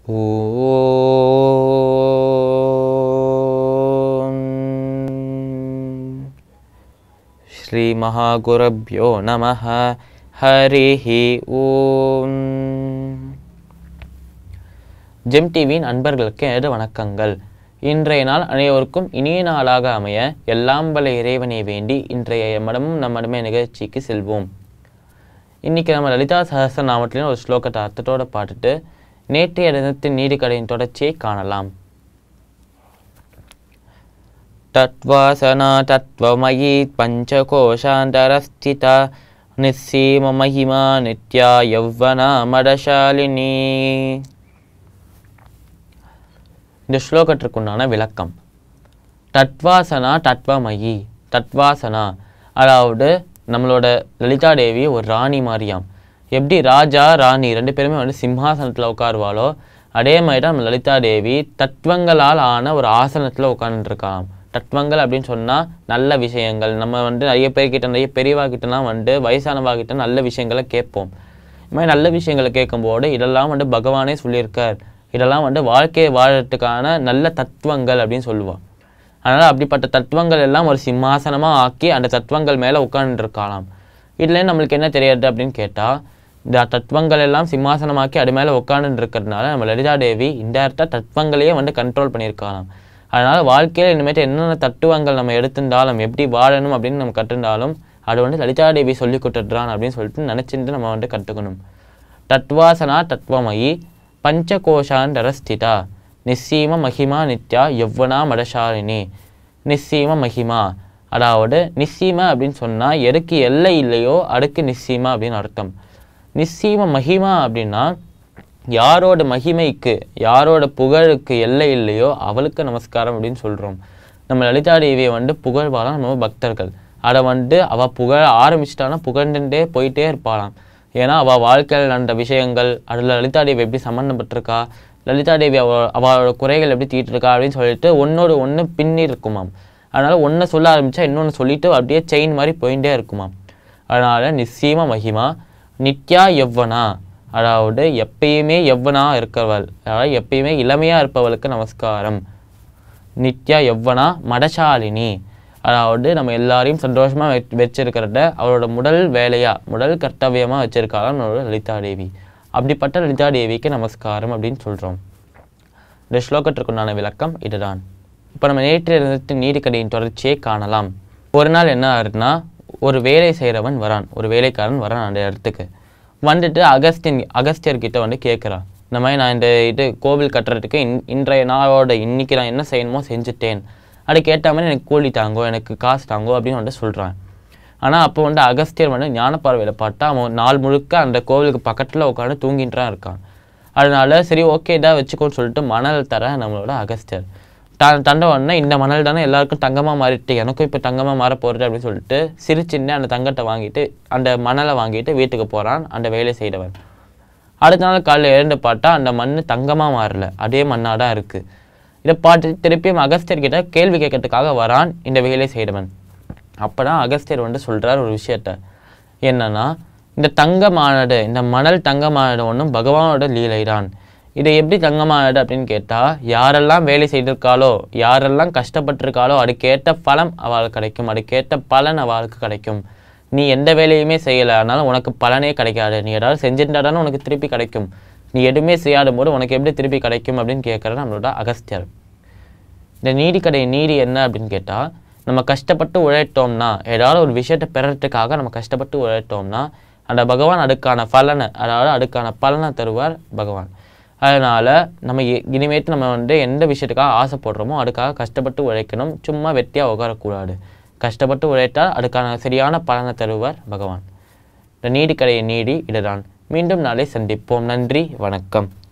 ॐ श्रीमहागुरभ्यो नमः हरिः ஓம் ஜெம் டிவியின் அன்பர்களுக்கு எனது வணக்கங்கள் இன்றைய நாள் அனைவருக்கும் இனிய நாளாக அமைய எல்லாம் வல்ல இறைவனை வேண்டி இன்றைய மடமும் நம்மடமே நிகழ்ச்சிக்கு செல்வோம் இன்னைக்கு நம்ம லலிதா சஹஸ்ரநாமத்திலும் ஒரு ஸ்லோகத்தை அர்த்தத்தோட பாட்டுட்டு நேற்றைய தினத்தின் நீதிக்கடையின் தொடர்ச்சியை காணலாம் तत्त्वासना तत्त्वमयी पञ्चकोशान्तरस्थिता निस्सीममहिमा नित्या यौवना மடசாலினி இந்த ஸ்லோகத்திற்குண்டான விளக்கம் தத்வாசனா தத்வமயி தத்வாசனா அதாவது நம்மளோட லலிதா தேவி ஒரு ராணி மாதிரியாம் எப்படி ராஜா ராணி ரெண்டு பேருமே வந்து சிம்ஹாசனத்தில் உட்காருவாளோ அதே மாதிரி தான் நம்ம லலிதா தேவி தத்துவங்களால் ஆன ஒரு ஆசனத்தில் உட்காந்துருக்கலாம் தத்துவங்கள் அப்படின்னு சொன்னால் நல்ல விஷயங்கள் நம்ம வந்து நிறைய பேர்கிட்ட நிறைய பெரியவா கிட்டலாம் வந்து வயசானவா கிட்ட நல்ல விஷயங்களை கேட்போம் இது மாதிரி நல்ல விஷயங்களை கேட்கும்போது இதெல்லாம் வந்து பகவானே சொல்லியிருக்கார் இதெல்லாம் வந்து வாழ்க்கையை வாழறதுக்கான நல்ல தத்துவங்கள் அப்படின்னு சொல்லுவாள் அதனால் அப்படிப்பட்ட தத்துவங்கள் எல்லாம் ஒரு சிம்மாசனமாக ஆக்கி அந்த தத்துவங்கள் மேலே உட்காந்துருக்கலாம் இதுலேருந்து நம்மளுக்கு என்ன தெரியாது அப்படின்னு கேட்டால் இந்த தத்துவங்கள் எல்லாம் சிம்மாசனமாக்கி அது மேலே உட்காந்து இருக்கிறதுனால நம்ம லலிதா தேவி இன்டேரக்டாக தத்துவங்களையே வந்து கண்ட்ரோல் பண்ணியிருக்கலாம் அதனால் வாழ்க்கையில் இனிமேட்டு என்னென்ன தத்துவங்கள் நம்ம எடுத்திருந்தாலும் எப்படி வாழணும் அப்படின்னு நம்ம கற்றுண்டாலும் அது வந்து லலிதா தேவி சொல்லி கொடுத்துட்றான் அப்படின்னு சொல்லிட்டு நினச்சிட்டு நம்ம வந்து கற்றுக்கணும் தத்வாசனா தத்வமயி பஞ்சகோஷாண்டரஸ்திதா நிஸ்ஸீம மகிமா நித்யா யவ்வனா மடசாலினி நிஸ்ஸீம மகிமா அதாவது நிஸ்ஸீம அப்படின்னு சொன்னால் எதுக்கு எல்லை இல்லையோ அதுக்கு நிஸ்ஸீமா அப்படின்னு அர்த்தம் நிஸ்ஸீம மகிமா அப்படின்னா யாரோட மகிமைக்கு யாரோட புகழுக்கு எல்லை இல்லையோ அவளுக்கு நமஸ்காரம் அப்படின்னு சொல்கிறோம் நம்ம லலிதா தேவியை வந்து புகழ்வாளாம் நம்ம பக்தர்கள் அதை வந்து அவள் புகழ ஆரம்பிச்சிட்டானா புகழ்ந்துட்டே போயிட்டே இருப்பாளாம் ஏன்னா அவள் வாழ்க்கையில் நடந்த விஷயங்கள் அதில் லலிதா தேவி எப்படி சம்மந்தப்பட்டிருக்கா லலிதா தேவி அவ அவளோட குறைகள் எப்படி தீட்டிருக்கா அப்படின்னு சொல்லிட்டு ஒன்னோடு ஒன்று பின்னி இருக்குமாம் அதனால் ஒன்றை சொல்ல ஆரம்பித்தா இன்னொன்று சொல்லிட்டு அப்படியே செயின் மாதிரி போயிட்டே இருக்குமாம் அதனால் நிச்சயமா மகிமா நித்யா எவ்வனா அதாவது எப்பயுமே எவ்வனா இருக்கிறவள் அதாவது எப்பயுமே இளமையாக இருப்பவளுக்கு நமஸ்காரம் நித்யா எவ்வனா மடசாலினி அதாவது நம்ம எல்லாரையும் சந்தோஷமாக வெ வச்சிருக்கிறத அவரோட முதல் வேலையாக முதல் கர்த்தவியமாக வச்சிருக்காளாம் நம்மளோட லலிதா தேவி அப்படிப்பட்ட லலிதா தேவிக்கு நமஸ்காரம் அப்படின்னு சொல்கிறோம் இந்த ஸ்லோகத்திற்குண்டான விளக்கம் இதுதான் இப்போ நம்ம நேற்று இருந்துட்டு நீதிக்கடையின் தொடர்ச்சியை காணலாம் ஒரு நாள் என்ன ஆகுதுன்னா ஒரு வேலை செய்கிறவன் வரான் ஒரு வேலைக்காரன் வரான் அந்த இடத்துக்கு வந்துட்டு அகஸ்டின் அகஸ்தியர்கிட்ட வந்து கேட்குறான் இந்த மாதிரி நான் இந்த இது கோவில் கட்டுறதுக்கு இன் இன்றைய நாளோட இன்னைக்கு நான் என்ன செய்யணுமோ செஞ்சுட்டேன் அதுக்கு ஏற்ற மாதிரி எனக்கு கூலி தாங்கோ எனக்கு காசு தாங்கோ அப்படின்னு வந்து சொல்கிறான் ஆனால் அப்போ வந்து அகஸ்தியர் வந்து ஞானப்பார்வையில் பார்த்தா அவன் நாள் முழுக்க அந்த கோவிலுக்கு பக்கத்தில் உட்காந்து தூங்கிட்டுறான் இருக்கான் அதனால சரி ஓகே இதாக வச்சுக்கோன்னு சொல்லிட்டு மணல் தர நம்மளோட அகஸ்தியர் த தண்டவன்னா இந்த மணல் தானே எல்லாருக்கும் தங்கமாக மாறிட்டு எனக்கும் இப்போ தங்கமாக மாற போகிறது அப்படின்னு சொல்லிட்டு சிரிச்சுன்னு அந்த தங்கத்தை வாங்கிட்டு அந்த மணலை வாங்கிட்டு வீட்டுக்கு போகிறான் அந்த வேலை செய்தவன் அடுத்த நாள் காலையில் எழுந்து பார்த்தா அந்த மண் தங்கமாக மாறல அதே மண்ணாக தான் இருக்குது இதை பார்த்து திருப்பியும் அகஸ்தியர்கிட்ட கேள்வி கேட்கறதுக்காக வரான் இந்த வேலை செய்தவன் அப்போ தான் அகஸ்தியர் வந்து சொல்கிறார் ஒரு விஷயத்த என்னன்னா இந்த தங்கமானது இந்த மணல் தங்கமானது ஒன்றும் பகவானோட லீலை தான் இதை எப்படி தங்கமானது அப்படின்னு கேட்டால் யாரெல்லாம் வேலை செய்திருக்காளோ யாரெல்லாம் கஷ்டப்பட்டிருக்காளோ அதுக்கேற்ற பலம் அவளுக்கு கிடைக்கும் அதுக்கேற்ற பலன் அவளுக்கு கிடைக்கும் நீ எந்த வேலையுமே செய்யலை அதனால உனக்கு பலனே கிடைக்காது நீ ஏதாவது செஞ்சிருந்தா தானே உனக்கு திருப்பி கிடைக்கும் நீ எதுவுமே செய்யாத போது உனக்கு எப்படி திருப்பி கிடைக்கும் அப்படின்னு கேட்குறது நம்மளோட அகஸ்தியர் இந்த நீதிக்கடை நீதி என்ன அப்படின்னு கேட்டால் நம்ம கஷ்டப்பட்டு உழைத்தோம்னா ஏதாவது ஒரு விஷயத்தை பெறறதுக்காக நம்ம கஷ்டப்பட்டு உழைத்தோம்னா அந்த பகவான் அதுக்கான பலனை அதாவது அதுக்கான பலனை தருவார் பகவான் அதனால் நம்ம இ- இனிமேட்டு நம்ம வந்து எந்த விஷயத்துக்காக ஆசைப்படுறோமோ அதுக்காக கஷ்டப்பட்டு உழைக்கணும் சும்மா வெட்டியாக உட்காரக்கூடாது கஷ்டப்பட்டு உழைத்தால் அதுக்கான சரியான பலனை தருவார் பகவான் இந்த நீதி கடையை நீடி இதுதான் மீண்டும் நாளை சந்திப்போம் நன்றி வணக்கம்